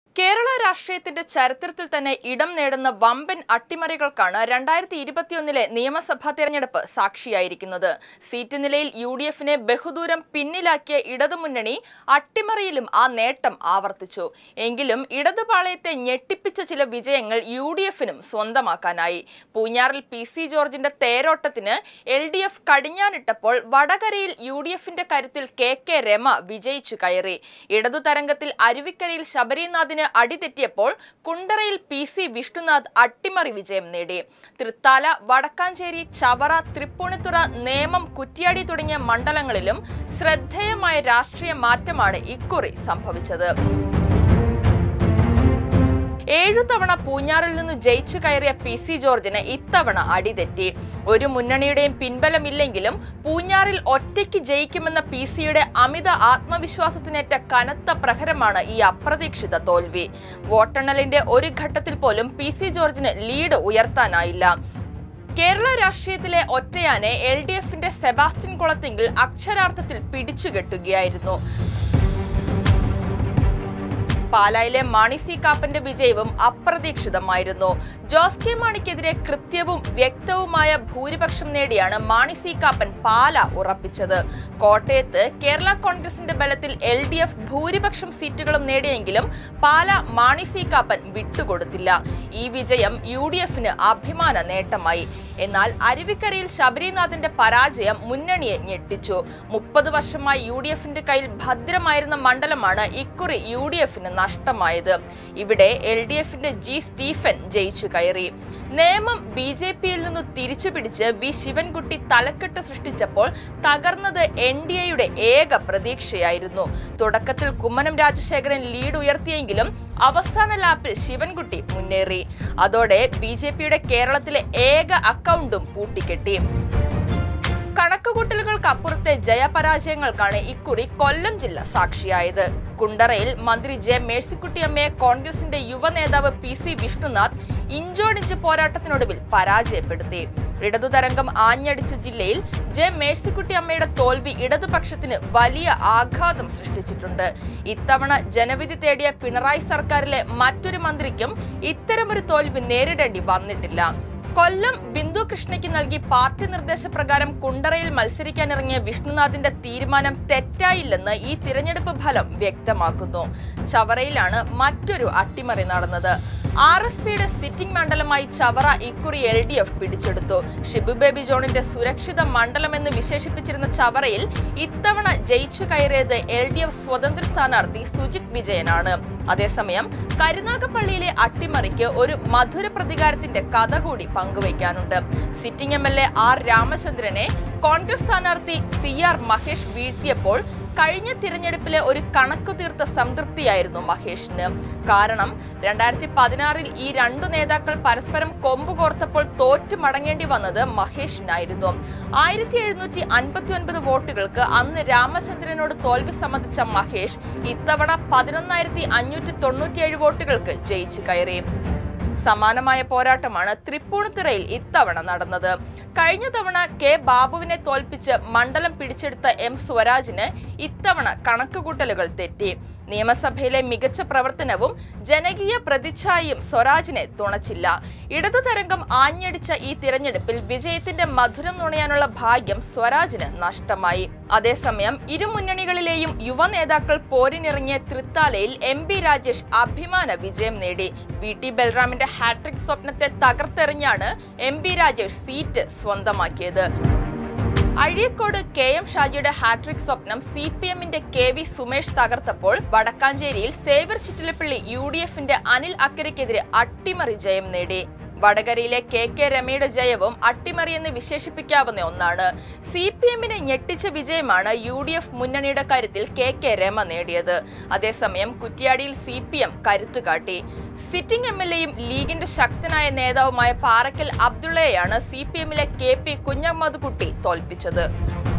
കേരള രാഷ്ട്രീയത്തിന്റെ ചരിത്രത്തിൽ തന്നെ ഇടം നേടുന്ന വമ്പൻ അട്ടിമറികൾക്കാണ് രണ്ടായിരത്തി ഇരുപത്തിയൊന്നിലെ നിയമസഭാ തെരഞ്ഞെടുപ്പ് സാക്ഷിയായിരിക്കുന്നത് സീറ്റ് നിലയിൽ യു ഡി എഫിനെ ബഹുദൂരം പിന്നിലാക്കിയ ഇടതുമുന്നണി അട്ടിമറിയിലും ആ നേട്ടം ആവർത്തിച്ചു എങ്കിലും ഇടതുപാളയത്തെ ഞെട്ടിപ്പിച്ച ചില വിജയങ്ങൾ യു ഡി എഫിനും സ്വന്തമാക്കാനായി പൂഞ്ഞാറിൽ പി സി ജോർജിന്റെ തേരോട്ടത്തിന് എൽ ഡി എഫ് കടിഞ്ഞാണിട്ടപ്പോൾ വടകരയിൽ യു ഡി എഫിന്റെ കരുത്തിൽ കെ കെ രമ വിജയിച്ചു കയറി ഇടതു തരംഗത്തിൽ അരുവിക്കരയിൽ ശബരിനാഥിന് അടിതെറ്റിയപ്പോൾ കുണ്ടറയിൽ പി സി വിഷ്ണുനാഥ് അട്ടിമറി വിജയം നേടി തൃത്താല വടക്കാഞ്ചേരി ചവറ തൃപ്പൂണിത്തുറ നേമം കുറ്റ്യാടി തുടങ്ങിയ മണ്ഡലങ്ങളിലും ശ്രദ്ധേയമായ രാഷ്ട്രീയ മാറ്റമാണ് ഇക്കുറി സംഭവിച്ചത് ഏഴു തവണ പൂഞ്ഞാറിൽ നിന്ന് ജയിച്ചു കയറിയ പി സി ജോർജിന് ഇത്തവണ അടിതെറ്റി ഒരു മുന്നണിയുടെയും പിൻബലമില്ലെങ്കിലും പൂഞ്ഞാറിൽ ഒറ്റയ്ക്ക് ജയിക്കുമെന്ന പി സിയുടെ അമിത ആത്മവിശ്വാസത്തിനേറ്റ കനത്ത പ്രഹരമാണ് ഈ അപ്രതീക്ഷിത തോൽവി വോട്ടെണ്ണലിന്റെ ഒരു ഘട്ടത്തിൽ പോലും പി സി ജോർജിന് ലീഡ് ഉയർത്താനായില്ല കേരള രാഷ്ട്രീയത്തിലെ ഒറ്റയാനെ എൽ ഡി എഫിന്റെ സെബാസ്റ്റ്യൻ കുളത്തിങ്കിൽ അക്ഷരാർത്ഥത്തിൽ പിടിച്ചുകെട്ടുകയായിരുന്നു പാലായിലെ മാണി സി കാപ്പന്റെ വിജയവും അപ്രതീക്ഷിതമായിരുന്നു ജോസ് കെ മാണിക്കെതിരെ കൃത്യവും വ്യക്തവുമായ ഭൂരിപക്ഷം നേടിയാണ് മാണി സി കാപ്പൻ പാല ഉറപ്പിച്ചത് കോട്ടയത്ത് കേരള കോൺഗ്രസിന്റെ ബലത്തിൽ എൽ ഡി എഫ് ഭൂരിപക്ഷം സീറ്റുകളും നേടിയെങ്കിലും പാല മാണി സി കാപ്പൻ വിട്ടുകൊടുത്തില്ല ഈ വിജയം യു ഡി എഫിന് അഭിമാന നേട്ടമായി എന്നാൽ അരുവിക്കരയിൽ ശബരിനാഥിന്റെ പരാജയം മുന്നണിയെ ഞെട്ടിച്ചു മുപ്പത് വർഷമായി യു ഡി എഫിന്റെ കയ്യിൽ ഭദ്രമായിരുന്ന മണ്ഡലമാണ് ഇക്കുറി യു ഡി എഫിന് നഷ്ടമായത് ഇവിടെ എൽ ഡി എഫിന്റെ ജി സ്റ്റീഫൻ ജയിച്ചു കയറി നേമം ബി ജെ പിയിൽ നിന്ന് തിരിച്ചുപിടിച്ച് വി ശിവൻകുട്ടി തലക്കെട്ട് സൃഷ്ടിച്ചപ്പോൾ തകർന്നത് എൻ ഡി എയുടെ ഏക പ്രതീക്ഷയായിരുന്നു തുടക്കത്തിൽ കുമ്മനം രാജശേഖരൻ ലീഡ് ഉയർത്തിയെങ്കിലും അവസാന ലാപ്പിൽ ശിവൻകുട്ടി മുന്നേറി അതോടെ ബി ജെ പിയുടെ കേരളത്തിലെ ഏക അക്കൗണ്ടും പൂട്ടിക്കെട്ടി കണക്കുകൂട്ടലുകൾക്കപ്പുറത്തെ ജയപരാജയങ്ങൾക്കാണ് ഇക്കുറി കൊല്ലം ജില്ല സാക്ഷിയായത് കുണ്ടറയിൽ മന്ത്രി ജെ മേഴ്സിക്കുട്ടിയമ്മയെ കോൺഗ്രസിന്റെ യുവ നേതാവ് പി സി വിഷ്ണുനാഥ് ഇഞ്ചോടിഞ്ച് പോരാട്ടത്തിനൊടുവിൽ പരാജയപ്പെടുത്തി ഇടതുതരംഗം ആഞ്ഞടിച്ച ജില്ലയിൽ ജെ മേഴ്സിക്കുട്ടി അമ്മയുടെ തോൽവി ഇടതുപക്ഷത്തിന് വലിയ ആഘാതം സൃഷ്ടിച്ചിട്ടുണ്ട് ഇത്തവണ ജനവിധി തേടിയ പിണറായി സർക്കാരിലെ മറ്റൊരു മന്ത്രിക്കും ഇത്തരമൊരു തോൽവി നേരിടേണ്ടി വന്നിട്ടില്ല കൊല്ലം ബിന്ദു കൃഷ്ണയ്ക്ക് നൽകി പാർട്ടി നിർദ്ദേശപ്രകാരം കുണ്ടറയിൽ മത്സരിക്കാനിറങ്ങിയ വിഷ്ണുനാഥിന്റെ തീരുമാനം തെറ്റായില്ലെന്ന് ഈ തിരഞ്ഞെടുപ്പ് ഫലം വ്യക്തമാക്കുന്നു ചവറയിലാണ് മറ്റൊരു അട്ടിമറി നടന്നത് ആർ എസ് പിയുടെ സിറ്റിംഗ് മണ്ഡലമായി ചവറ ഇക്കുറി എൽ ഡി എഫ് പിടിച്ചെടുത്തു ഷിബു ബേബി ജോണിന്റെ സുരക്ഷിത മണ്ഡലമെന്ന് വിശേഷിപ്പിച്ചിരുന്ന ചവറയിൽ ഇത്തവണ ജയിച്ചു കയറിയത് എൽ ഡി എഫ് സ്വതന്ത്ര സ്ഥാനാർത്ഥി സുജിത് വിജയനാണ് അതേസമയം കരുനാഗപ്പള്ളിയിലെ അട്ടിമറിക്ക് ഒരു മധുര പ്രതികാരത്തിന്റെ കഥ കൂടി പങ്കുവയ്ക്കാനുണ്ട് sitting M L A R രാമചന്ദ്രനെ കോൺഗ്രസ് സ്ഥാനാർത്ഥി സി ആർ മഹേഷ് വീഴ്ത്തിയപ്പോൾ കഴിഞ്ഞ തിരഞ്ഞെടുപ്പിലെ ഒരു കണക്കു തീർത്ത സംതൃപ്തിയായിരുന്നു മഹേഷിന് കാരണം രണ്ടായിരത്തി പതിനാറിൽ ഈ രണ്ടു നേതാക്കൾ പരസ്പരം കൊമ്പ് കോർത്തപ്പോൾ തോറ്റു മടങ്ങേണ്ടി വന്നത് മഹേഷിനായിരുന്നു ആയിരത്തി എഴുന്നൂറ്റി അൻപത്തി ഒൻപത് വോട്ടുകൾക്ക് അന്ന് രാമചന്ദ്രനോട് തോൽവി സമ്മതിച്ച മഹേഷ് ഇത്തവണ പതിനൊന്നായിരത്തി അഞ്ഞൂറ്റി തൊണ്ണൂറ്റിയേഴ് വോട്ടുകൾക്ക് ജയിച്ചു കയറി സമാനമായ പോരാട്ടമാണ് തൃപ്പൂണിത്തുറയിൽ ഇത്തവണ നടന്നത് കഴിഞ്ഞ തവണ കെ ബാബുവിനെ തോൽപ്പിച്ച് മണ്ഡലം പിടിച്ചെടുത്ത എം സ്വരാജിന് ഇത്തവണ കണക്കുകൂട്ടലുകൾ തെറ്റി നിയമസഭയിലെ മികച്ച പ്രവർത്തനവും ജനകീയ പ്രതിച്ഛായയും സ്വരാജിനെ തുണച്ചില്ല ഇടതു തരംഗം ആഞ്ഞടിച്ച ഈ തിരഞ്ഞെടുപ്പിൽ വിജയത്തിന്റെ മധുരം നുണയാനുള്ള ഭാഗ്യം സ്വരാജിന് നഷ്ടമായി അതേസമയം ഇരു മുന്നണികളിലെയും യുവ നേതാക്കൾ പോരിനിറങ്ങിയ തൃത്താലയിൽ എം ബി രാജേഷ് അഭിമാന വിജയം നേടി വി ടി ബൽറാമിന്റെ ഹാട്രിക് സ്വപ്നത്തെ തകർത്തെറിഞ്ഞാണ് എം ബി രാജേഷ് സീറ്റ് സ്വന്തമാക്കിയത് അഴീക്കോട് കെ എം ഷാജിയുടെ ഹാട്രിക് സ്വപ്നം സി പി എമ്മിന്റെ കെ വി സുമേഷ് തകർത്തപ്പോൾ വടക്കാഞ്ചേരിയിൽ സേവർ ചിറ്റിലപ്പള്ളി യു ഡി എഫിന്റെ അനിൽ അക്കരയ്ക്കെതിരെ അട്ടിമറി ജയം നേടി വടകരയിലെ കെ കെ രമയുടെ ജയവും അട്ടിമറിയെന്ന് വിശേഷിപ്പിക്കാവുന്ന ഒന്നാണ് സി പി എമ്മിനെ ഞെട്ടിച്ച വിജയമാണ് യു ഡി എഫ് മുന്നണിയുടെ കാര്യത്തിൽ കെ കെ രമ നേടിയത് അതേസമയം കുറ്റ്യാടിയിൽ സി പി എം കരുത്തുകാട്ടി സിറ്റിംഗ് എം എൽ എയും ലീഗിന്റെ ശക്തനായ നേതാവുമായ പാറക്കൽ അബ്ദുള്ളയെയാണ് സി പി എമ്മിലെ കെ പി കുഞ്ഞമ്മദ് കുട്ടി തോൽപ്പിച്ചത്